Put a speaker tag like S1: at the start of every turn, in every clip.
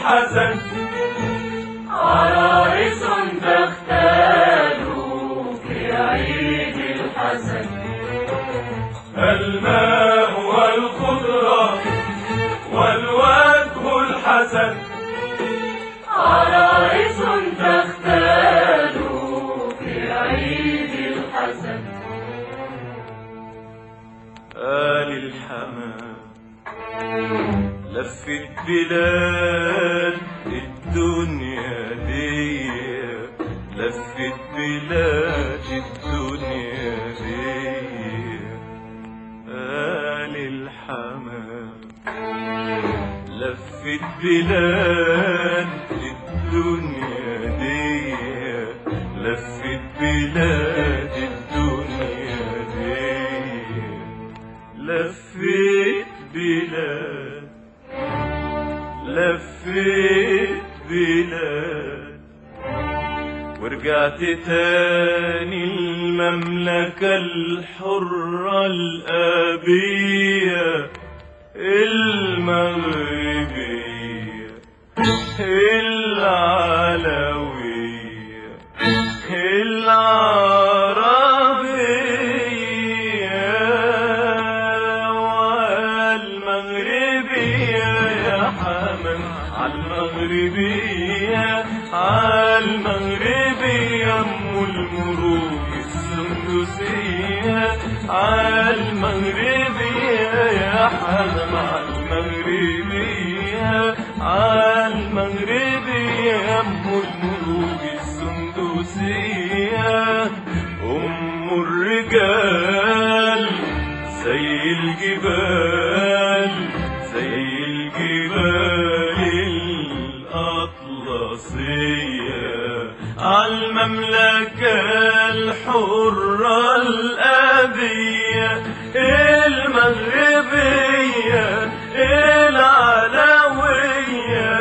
S1: الحسن
S2: عرائس تختال في عيد الحسن
S1: الماء والخضرة والوجه الحسن
S2: عرائس تختال في عيد الحسن
S1: آل الحمام لفت بلاد الدنيا دي لفت بلاد الدنيا دي آل الحمام لفت بلاد الدنيا دي لفت بلاد الدنيا دي لفيت بلاد لفيت بلاد ورجعت تاني المملكة الحرة الأبية المغربية العلوية العربية والمغربية يا حمام عالمغربية عالمغربية أم الملوك السندسية عالمغربية يا حمام عالمغربية عالمغربية أم الملوك السندسية أم الرجال زي الجبال زي الجبال الأطلسية عالمملكة الحرة الأبية المغربية العلوية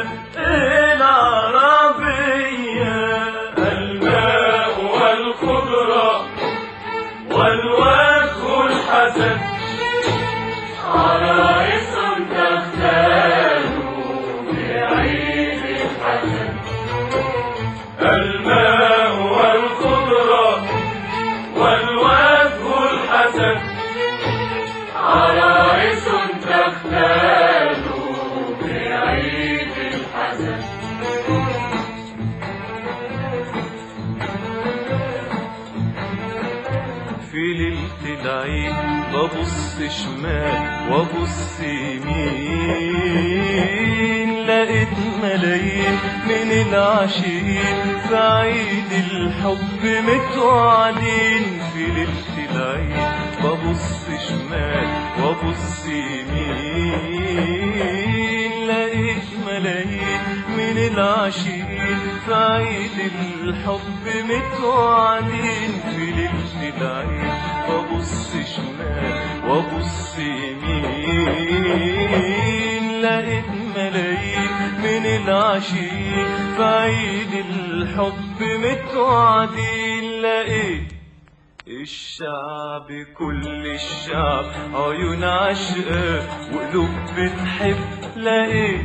S1: العربية الماء والخضرة والوجه الحسن
S2: عرائس تختال في عيد الحسن
S1: الماء والخضرة والوجه الحسن
S2: عرائس تختال في عيد الحسن
S1: في ليلة العيد ببص شمال وابص يمين لقيت ملايين من العاشقين في عيد الحب متوعدين في ليلة العيد ببص شمال وابص يمين لقيت ملايين من العاشقين في عيد الحب متوعدين في ليلة العيد ببص شمال وابص يمين لقيت ملايين من العاشقين في عيد الحب متوعدين لقيت الشعب كل الشعب عيون عشقة وقلوب بتحب لقيت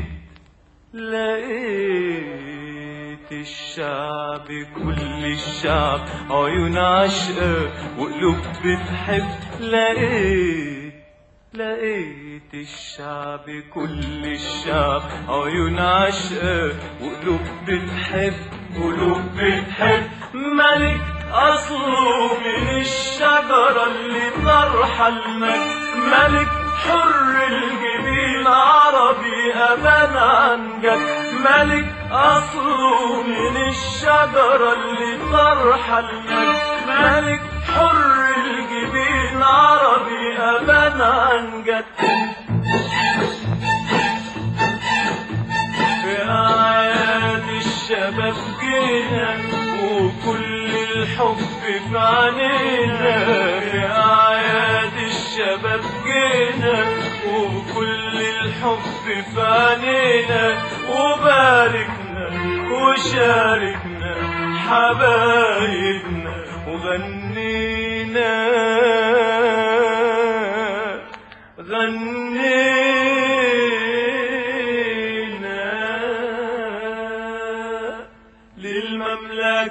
S1: لقيت الشعب كل الشعب عيون عشقة وقلوب بتحب لقيت لقيت الشعب كل الشعب عيون عشقة وقلوب بتحب قلوب بتحب ملك أصله من الشجرة اللي طرح المجد ملك حر الجبين عربي أبان عن جد ملك أصله من الشجرة اللي طرح المجد ملك حر الجبين عربي أبان عن جد في أعياد الشباب جينا وكل الحب في عينينا في أعياد الشباب جينا وكل الحب في عينينا وباركنا وشاركنا حبايبنا وغنينا غنينا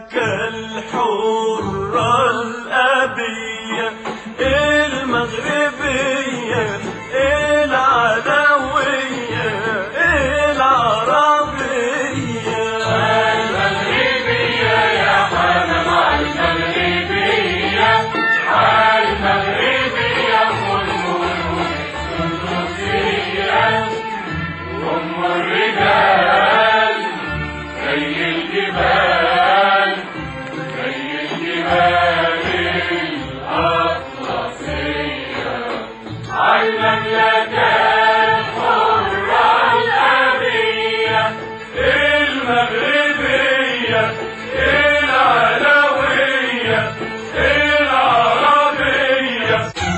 S1: لك الحرة الأبية المغربية العلوية العربية
S2: المغربية يا حنم المغربية المغربية أم الملوك السندوسية أم الرجال زي الجبال زي الجبال الأطلسية المملكة الحرة الأبية
S1: المغربية العلوية العربية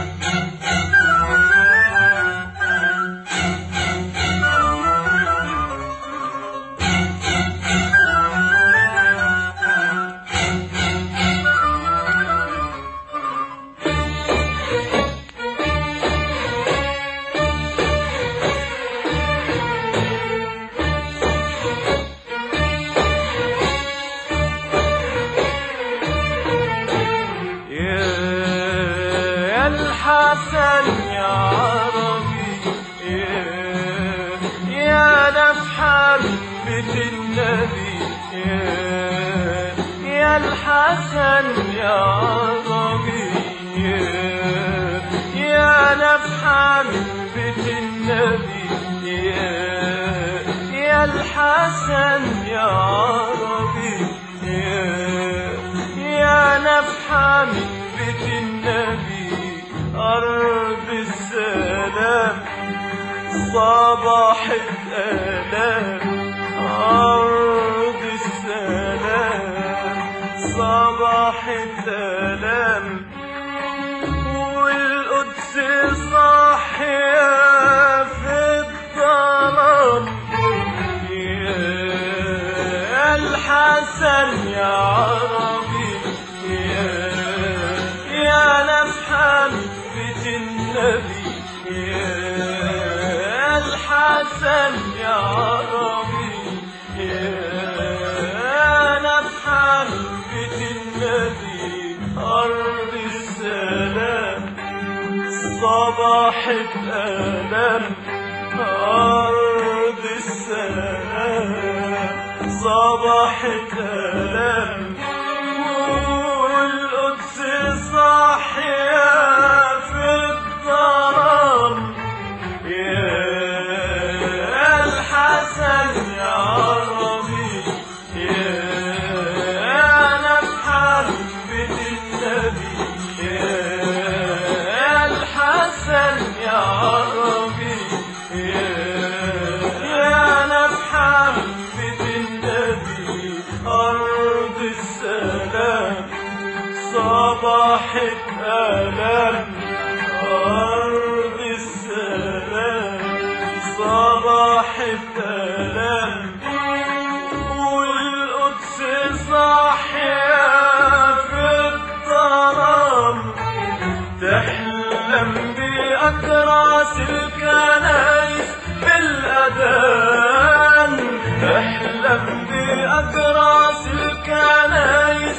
S1: يا الحسن يا عربي يا يا نفحة بيت النبي يا يا الحسن يا عربي يا يا نفحة بيت النبي يا يا الحسن يا عربي يا يا نفحة من بيت النبي أرض السلام صباح الآلام أرض السلام صباح الآلام والقدس صاحية في الظلام يا الحسن يا عربي يا يا نفحة بيت النبي يا الحسن يا عربي يا نفحة بيت النبي أرض السلام صباح الآلام أرض السلام صباح الآلام والقدس صاحية في الظلام يا الحسن يا عربي يا نفحة بيت النبي يا الحسن يا عربي يا نفحة بيت النبي أرض السلام صباح الآلام أرض السلام صباح الآلام والقدس صاحية في الظلام تحلم بأكراس الكنايس بالأذان تحلم بأكراس الكنايس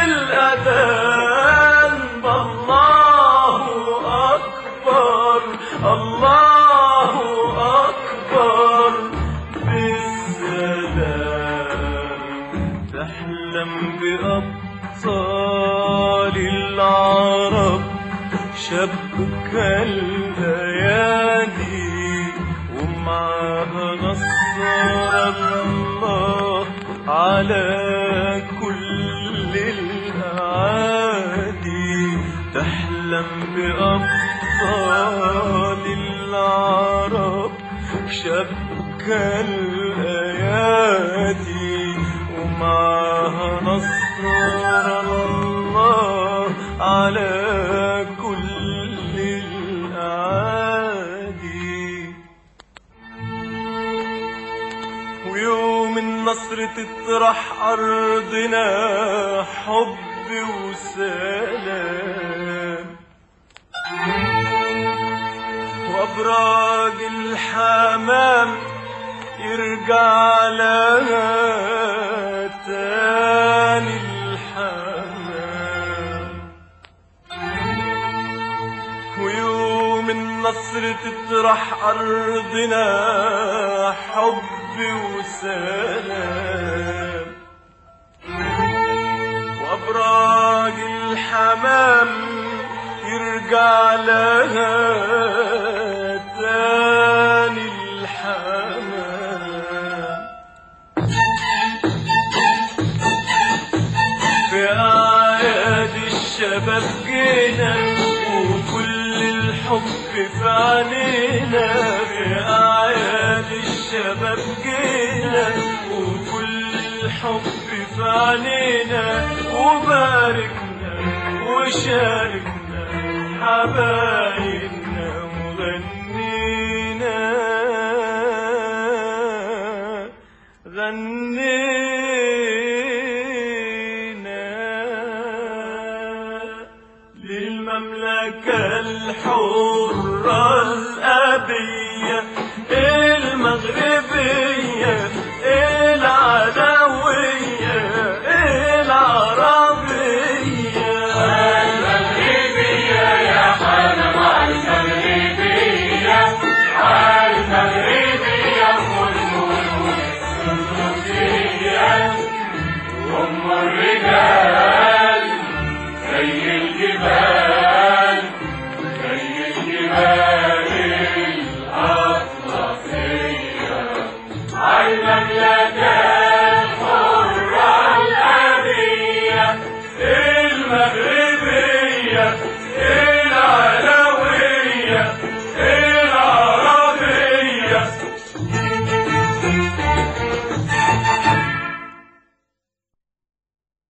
S1: بالأذان بالله أكبر الله أكبر بالسلام تحلم بأبطال العرب شبك الليالي ومعها نصر الله على كل الأعادي تحلم بأبطال العرب شبك الأيادي ومعها نصر الله على كل الأعادي ويوم النصر تطرح أرضنا حب وسلام وأبراج الحمام يرجع لها تاني النصر تطرح أرضنا حب وسلام وأبراج الحمام يرجع لها تاني الحمام في أعياد الشباب جينا وكل الحب في عينينا في أعياد الشباب جينا وكل الحب في عينينا وباركنا وشاركنا حبايبنا وغنينا غنينا للمملكة الحرة الأبية المغربية العلوية العربية
S2: المغربية يا حنم المغربية المغربية والملوك السندوسية أم الرجال زي الجبال زي الجبال الأطلسية المملكة الحرة الأبية
S1: المغربية